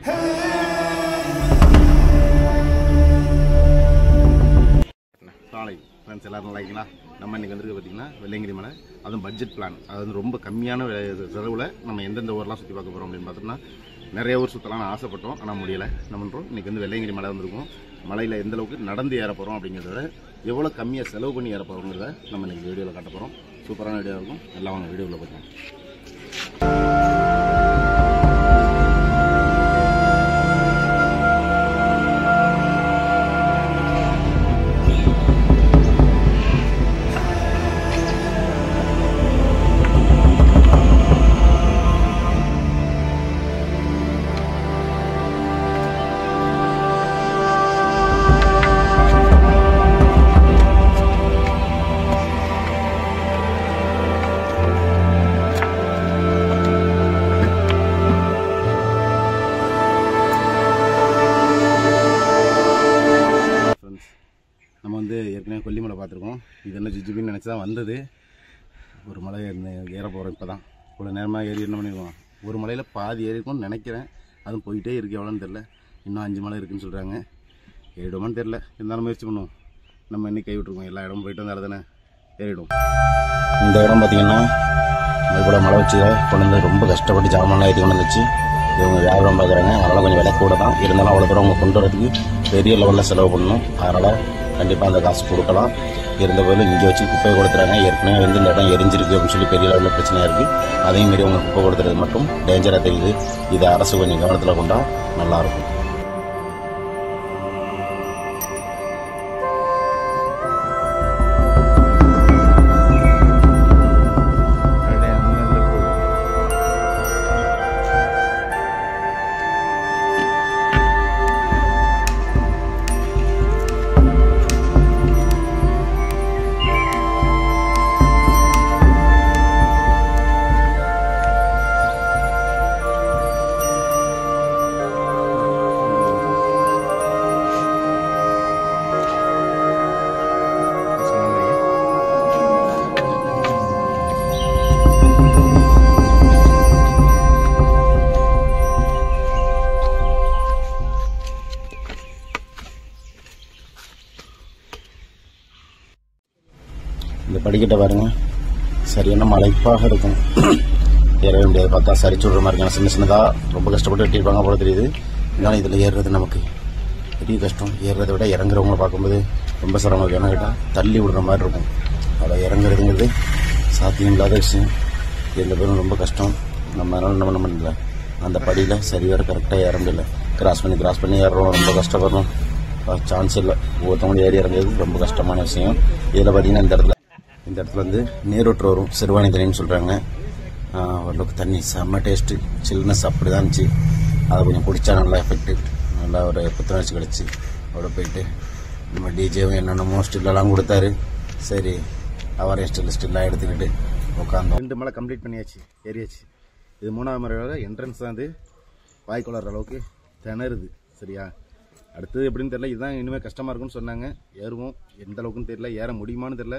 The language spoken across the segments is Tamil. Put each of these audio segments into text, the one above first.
சாலை ஃப்ரெண்ட்ஸ் எல்லாரும் நல்லா இருக்கீங்களா நம்ம இன்னைக்கு வந்துருக்கு பார்த்தீங்கன்னா வெள்ளையங்கிரி மலை அதுவும் பட்ஜெட் பிளான் அது வந்து ரொம்ப கம்மியான வே- செலவில் நம்ம எந்தெந்த ஊர்லாம் சுற்றி பார்க்க போகிறோம் அப்படின்னு பார்த்தோம்னா நிறைய ஊர் சுற்றலாம்னு ஆசைப்பட்டோம் ஆனால் முடியலை என்ன பண்ணுறோம் இன்றைக்கி வந்து வெள்ளையங்கிரி மலை வந்திருக்கோம் மலையில் எந்த அளவுக்கு நடந்து ஏற போகிறோம் அப்படிங்கிறத விட எவ்வளோ கம்மியாக செலவு பண்ணி ஏற போகிறோங்கிறத நம்ம இன்னைக்கு வீடியோவில் காட்ட போகிறோம் சூப்பரான வீடியோ இருக்கும் எல்லாம் வாங்க வீடியோவில் பார்க்கலாம் ஃப்ரெண்ட்ஸ் நம்ம வந்து ஏற்கனவே கொல்லிமலை பார்த்துருக்கோம் இது என்ன ஜிஜிபின்னு நினச்சி தான் வந்தது ஒரு மலை ஏறின- ஏற போகிறோம் இப்போ தான் இவ்வளோ நேரமாக ஏறி என்ன பண்ணிடுவோம் ஒரு மலையில் பாதி ஏறிருக்கும்னு நினைக்கிறேன் அதுவும் போயிட்டே இருக்கு எவ்வளோன்னு தெரில இன்னும் அஞ்சு மலை இருக்குன்னு சொல்கிறாங்க ஏறிடுமான்னு தெரில இருந்தாலும் முயற்சி பண்ணுவோம் நம்ம இன்னைக்கு கை விட்டுருக்கோம் எல்லா இடமும் போயிட்டு வந்தாலும் தானே ஏறிடும் இந்த இடம் பார்த்தீங்கன்னா இவ்வளோ மழை வச்சு கொண்டு வந்து ரொம்ப கஷ்டப்பட்டு ஜாமான்லாம் ஏற்றி கொண்டு வந்துச்சு இவங்க வியாபாரம் பார்க்குறாங்க அதனால் கொஞ்சம் விலை கூட தான் இருந்தாலும் அவ்வளோ தூரம் அவங்க கொண்டு வரதுக்கு பெரிய லெவலில் செலவு பண்ணணும் அதனால் கண்டிப்பாக அந்த காசு கொடுக்கலாம் இருந்த போதிலும் இங்கே வச்சு குப்பையை கொடுத்துறாங்க ஏற்கனவே வந்து இந்த இடம் எரிஞ்சிருக்கு அப்படின்னு சொல்லி பெரிய லெவலில் பிரச்சனையாக இருக்குது அதே மாரி அவங்க குப்பை கொடுத்துறது மட்டும் டேஞ்சராக தெரியுது இதை அரசு கொஞ்சம் கவனத்தில் கொண்டா நல்லாயிருக்கும் இந்த படிக்கட்டை பாருங்க சரியான மலைப்பாக இருக்கும் ஏறவே முடியாது பார்த்தா சரிச்சு விடுற மாதிரி இருக்கும் சின்ன சின்னதாக ரொம்ப கஷ்டப்பட்டு வெட்டியிருப்பாங்க போல தெரியுது இருந்தாலும் இதில் ஏறுறது நமக்கு பெரிய கஷ்டம் ஏறுறதை விட இறங்குறவங்கள பார்க்கும்போது ரொம்ப சிரமம் இருக்கு. ஏன்னா கேட்டால் தள்ளி விடுற மாதிரி இருக்கும் அதில் இறங்குறதுங்கிறது சாத்தியம் இல்லாத விஷயம் இதில் பேரும் ரொம்ப கஷ்டம் நம்ம அதனால என்ன பண்ண முடியல அந்த படியில் சரி வர கரெக்டாக ஏற முடியல கிராஸ் பண்ணி கிராஸ் பண்ணி ஏறுறோம் ரொம்ப கஷ்டப்படுறோம் சான்ஸ் இல்லை ஒவ்வொருத்தவங்களும் ஏறி இறங்குறது ரொம்ப கஷ்டமான விஷயம் இதில் பார்த்தீங்கன்னா இந்த இடத்துல இந்த இடத்துல வந்து நீரூற்று வரும் சிறுவாணி தண்ணின்னு சொல்கிறாங்க ஓரளவுக்கு தண்ணி செம்ம டேஸ்ட்டு சில்னஸ் அப்படி தான் இருந்துச்சு அதை கொஞ்சம் குடித்தா நல்லா எஃபெக்ட்டு நல்லா ஒரு புத்துணர்ச்சி கிடச்சி அவரோட போயிட்டு நம்ம டிஜேவும் என்னென்னமோ ஸ்டில்லெல்லாம் கொடுத்தாரு சரி அவரையும் ஸ்டில் ஸ்டில்லாக எடுத்துக்கிட்டு உட்காந்தோம் ரெண்டு மலை கம்ப்ளீட் பண்ணியாச்சு ஏறியாச்சு இது மூணாவது முறையோட என்ட்ரன்ஸ் தான் இது வாய்க்குளர் அளவுக்கு திணறுது சரியா அடுத்தது எப்படின்னு தெரியல இதுதான் இனிமேல் கஷ்டமாக இருக்கும்னு சொன்னாங்க ஏறுவோம் எந்த அளவுக்குன்னு தெரியல ஏற முடியுமான்னு தெரியல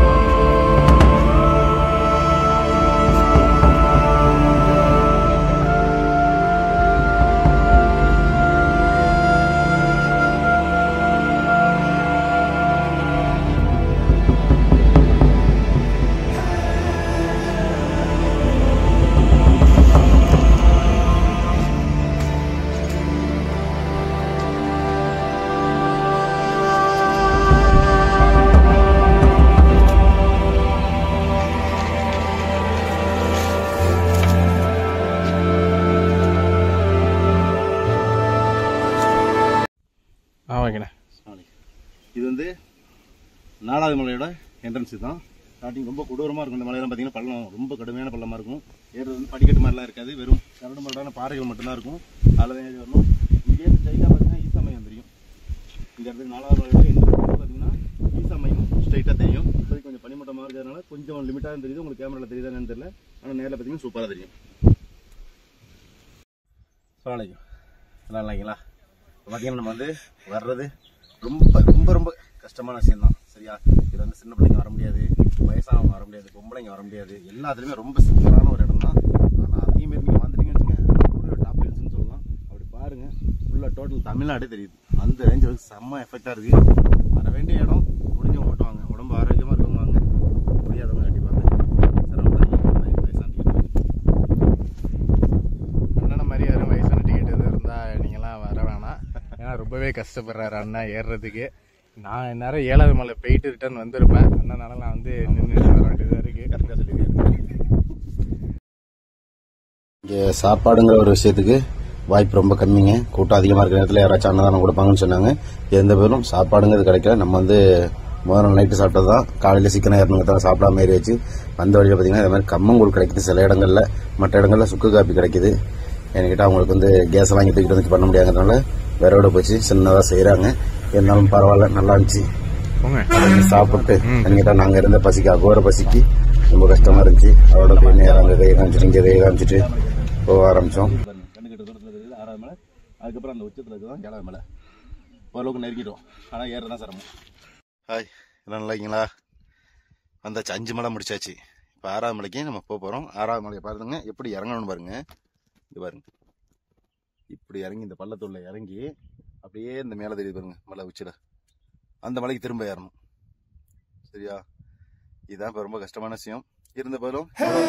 ஆ ஓகேண்ணே இது வந்து நாலாவது மலையோட என்ட்ரன்ஸ் தான் ஸ்டார்டிங் ரொம்ப கொடூரமாக இருக்கும் இந்த மலையெல்லாம் பார்த்தீங்கன்னா பள்ளம் ரொம்ப கடுமையான பள்ளமாக இருக்கும் ஏறுறது வந்து படிக்கட்டு மாதிரிலாம் இருக்காது வெறும் கரடு மரடான பாறைகள் மட்டும்தான் இருக்கும் அதில் தான் ஏறி வரணும் இங்கே ஸ்ட்ரைட்டாக பார்த்தீங்கன்னா ஈசா மையம் தெரியும் இந்த இடத்துக்கு நாலாவது மலையோட என்ட்ரன்ஸ் பார்த்தீங்கன்னா ஈசா மையம் ஸ்ட்ரைட்டாக தெரியும் இப்போதைக்கு கொஞ்சம் பனிமூட்டமாக இருக்கிறதுனால கொஞ்சம் லிமிட்டாக தெரியுது உங்களுக்கு கேமராவில் தெரியுதான்னு தெரியல ஆனால் நேரில் பார்த்தீங்கன்னா சூப்பராக தெரியும் சோலைக்கும் நல்லா இல்லைங்களா இப்போ பார்த்தீங்கன்னா நம்ம வந்து வர்றது ரொம்ப ரொம்ப ரொம்ப கஷ்டமான விஷயம் தான் சரியா இது வந்து சின்ன பிள்ளைங்க வர முடியாது வயசானவங்க வர முடியாது பொம்பளைங்க வர முடியாது எல்லாத்துலேயுமே ரொம்ப சிக்கலான ஒரு இடம் தான் ஆனால் அதே மாதிரி நீங்கள் வந்துட்டீங்கன்னு வச்சுங்க டாப் ஹில்ஸ்னு சொல்லலாம் அப்படி பாருங்க ஃபுல்லாக டோட்டல் தமிழ்நாடே தெரியுது அந்த ரேஞ்ச் வந்து செம்ம எஃபெக்டாக இருக்குது வர வேண்டிய இடம் முடிஞ்சவங்க மட்டும் வாங்க உடம்பு ஆரோக்கியமாக இருக்கவங்க வாங்க முடியாதவங்க கண்டிப்பாக சிரமம் தான் வயசான அண்ணனை மாதிரி யாரும் வயசான டிக்கெட் எதுவும் இருந்தால் நீங்களாம் வர வேணாம் ஏன்னா ரொம்பவே கஷ்டப்படுறாரு அண்ணா ஏறுறதுக்கு நான் இந்நேரம் ஏழாவது மலை போயிட்டு ரிட்டர்ன் வந்திருப்பேன் அண்ணனால நான் வந்து நின்று வர வேண்டியதாக இருக்குது கரெக்டாக சொல்லியிருக்காரு இங்கே சாப்பாடுங்கிற ஒரு விஷயத்துக்கு வாய்ப்பு ரொம்ப கம்மிங்க கூட்டம் அதிகமாக இருக்கிற நேரத்தில் யாராச்சும் அன்னதானம் கொடுப்பாங்கன்னு சொன்னாங்க எந்த பேரும் சாப்பாடுங்கிறது கிடைக்கல நம்ம வந்து முதல் நாள் நைட்டு சாப்பிட்டது தான் காலையில் சீக்கிரம் ஏறணுங்க தான் சாப்பிடாம ஏறியாச்சு வந்த வழியில் பார்த்தீங்கன்னா இந்த மாதிரி கம்மங்கூழ் கிடைக்குது சில இடங்களில் மற்ற இடங்களில் சுக்கு காப்பி கிடைக்குது என்கிட்ட அவங்களுக்கு வந்து கேஸ் வாங்கி தூக்கிட்டு வந்து பண்ண முடியாதனால விறகோட போச்சு சின்னதாக செய்கிறாங்க இருந்தாலும் பரவாயில்ல நல்லா இருந்துச்சு போங்க சாப்பிட்டு என்கிட்ட நாங்க இருந்த பசிக்கு அகோர பசிக்கு ரொம்ப கஷ்டமா இருந்துச்சு அதோட போய் நேரம் அங்க கையை காமிச்சிட்டு இங்க கையை காமிச்சிட்டு போக ஆரம்பிச்சோம் கண்ணுக்கிட்ட தூரத்துல இருக்குது ஆறாவது மலை அதுக்கப்புறம் அந்த உச்சத்துல இருக்குதான் ஏழாவது மலை ஓரளவுக்கு நெருங்கிட்டோம் ஆனா ஏறதான் சிரமம் ஹாய் எல்லாம் நல்லா இருக்கீங்களா வந்தாச்சு அஞ்சு மலை முடிச்சாச்சு இப்போ ஆறாவது மலைக்கு நம்ம போக போறோம் ஆறாவது மலையை பாருங்க எப்படி இறங்கணும்னு பாருங்க இது பாருங்க இப்படி இறங்கி இந்த பள்ளத்துள்ள இறங்கி அப்படியே இந்த மேலே தெரியுது பாருங்க மலை உச்சில அந்த மலைக்கு திரும்ப ஏறணும் சரியா இதுதான் இப்போ ரொம்ப கஷ்டமான விஷயம் இருந்த போதும்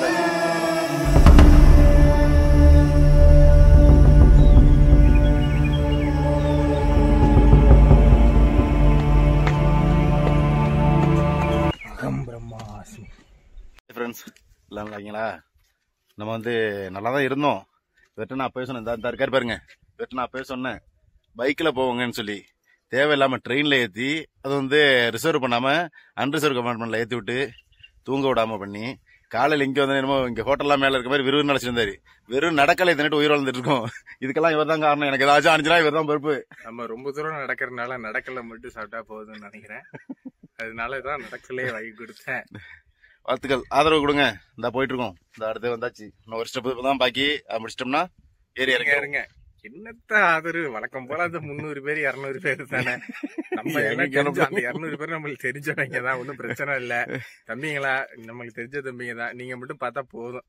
அகம் பிரம்மாஸ்மி ஃப்ரெண்ட்ஸ் எல்லாம் நல்லாங்களா நம்ம வந்து நல்லா தான் இருந்தோம் இவர்கிட்ட நான் அப்பவே சொன்னேன் இந்த இருக்காரு பாருங்க இவர்கிட்ட நான் அப்பவே சொன்னேன் பைக்கில் போவோங்கன்னு சொல்லி தேவையில்லாமல் ட்ரெயினில் ஏற்றி அது வந்து ரிசர்வ் பண்ணாமல் அன்ரிசர்வ் கம்பார்ட்மெண்ட்டில் ஏற்றி விட்டு தூங்க விடாம பண்ணி காலையில் இங்கே வந்து என்னமோ இங்கே ஹோட்டல்லாம் மேலே இருக்க மாதிரி விறுவிறு நினச்சிருந்தாரு வெறும் நடக்கலை தின்னுட்டு உயிர் வளர்ந்துட்டு இருக்கோம் இதுக்கெல்லாம் இவர் தான் காரணம் எனக்கு ஏதாச்சும் அணிஞ்சா இவர் தான் பொறுப்பு நம்ம ரொம்ப தூரம் நடக்கிறதுனால நடக்கல மட்டும் சாப்பிட்டா போதும்னு நினைக்கிறேன் அதனால தான் நடக்கலே வாங்கி கொடுத்தேன் வாழ்த்துக்கள் ஆதரவு கொடுங்க இந்த போயிட்டு இருக்கோம் இந்த அடுத்து வந்தாச்சு இன்னும் ஒரு ஸ்டெப் தான் பாக்கி அதை முடிச்சிட்டோம்னா ஏறி இருங்க இறங்க இருங்க என்னத்த ஆதரவு வழக்கம் போல அந்த முந்நூறு பேர் இருநூறு பேர் தானே நம்ம எல்லாம் எனக்கு தெரிஞ்ச அந்த இருநூறு பேர் நம்மளுக்கு தெரிஞ்சவங்க தான் ஒன்றும் பிரச்சனை இல்ல தம்பிங்களா நம்மளுக்கு தெரிஞ்ச தம்பிங்க தான் நீங்க மட்டும் பார்த்தா போதும்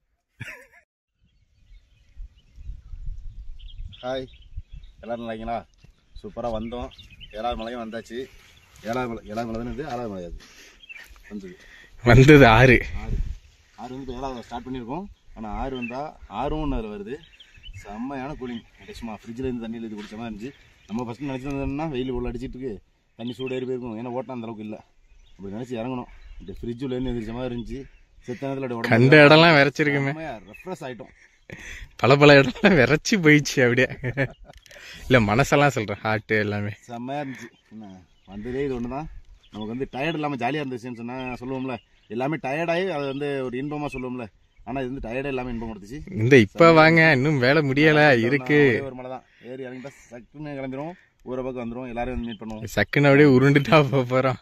ஹாய் எல்லாரும் நல்லாங்களா சூப்பராக வந்தோம் ஏழாவது மலையும் வந்தாச்சு ஏழாவது மலை ஏழாவது மலை தானே இது ஆறாவது மலை அது வந்தது வந்தது ஆறு ஆறு ஆறு வந்து இப்போ ஏழாவது ஸ்டார்ட் பண்ணியிருக்கோம் ஆனால் ஆறு வந்தால் ஆறும் ஒன்று அதில் வருது செம்மையான கூலிங் சும்மா ஃப்ரிட்ஜில் இருந்து தண்ணியில் இது குடிச்ச மாதிரி இருந்துச்சு நம்ம ஃபஸ்ட்டு நினச்சிருந்தோம்னா வெயில் உள்ள அடிச்சிட்டு இருக்கு தண்ணி சூடு ஏறி போயிருக்கும் ஏன்னா ஓட்டம் அந்த அளவுக்கு இல்லை அப்படி நினச்சி இறங்கணும் இந்த ஃப்ரிட்ஜில் இருந்து எந்திரிச்ச மாதிரி இருந்துச்சு செத்த நேரத்தில் கண்ட இடம்லாம் விரைச்சிருக்குமே ரெஃப்ரெஷ் ஆகிட்டோம் பல பல இடம்லாம் விரைச்சி போயிடுச்சு அப்படியே இல்ல மனசெல்லாம் சொல்றேன் ஹார்ட் எல்லாமே செம்மையாக இருந்துச்சு என்ன வந்ததே இது ஒன்று தான் நமக்கு வந்து டயர்ட் இல்லாமல் ஜாலியாக இருந்துச்சுன்னு சொன்னால் சொல்லுவோம்ல எல்லாமே டயர்டாகி அதை வந்து ஒரு இன்பமாக சொல்லுவோம்ல ஆனால் இது வந்து டயர்டே இல்லாமல் இன்பம் கொடுத்துச்சு இந்த இப்ப வாங்க இன்னும் வேலை முடியல இருக்கு ஒரே ஒரு மலை தான் ஏறி இறங்கிட்டா சக்குன்னு கிளம்பிடும் ஊரை பக்கம் வந்துடும் எல்லாரும் வந்து மீட் பண்ணுவோம் சக்குன்னு அப்படியே உருண்டுட்டா போக போறோம்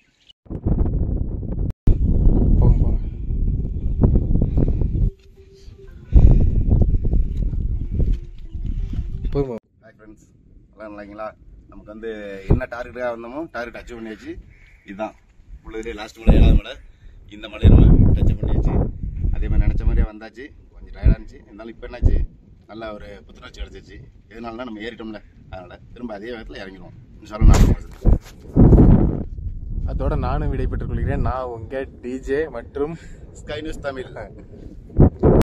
போங்க போங்க போங்க ஹாய் ஃப்ரெண்ட்ஸ் எல்லாம் நல்லாங்களா நமக்கு வந்து என்ன டார்கெட்டாக வந்தோமோ டார்கெட் அச்சீவ் பண்ணியாச்சு இதுதான் உள்ளதுலேயே லாஸ்ட் மலை ஏழாவது மலை இந்த மலையை நம்ம டச் பண்ணியாச்சு அதே மாதிரி நினச்ச மாதிரியே வந்தாச்சு கொஞ்சம் டயர்டாக இருந்துச்சு இருந்தாலும் இப்போ என்னாச்சு நல்ல ஒரு புத்துணர்ச்சி கிடச்சிச்சு எதனாலனா நம்ம ஏறிட்டோம்ல அதனால் திரும்ப அதே வேகத்தில் இறங்கிடுவோம் சொல்ல நான் அதோட நானும் விடைபெற்றுக் கொள்கிறேன் நான் உங்க டிஜே மற்றும் ஸ்கை நியூஸ் தமிழ்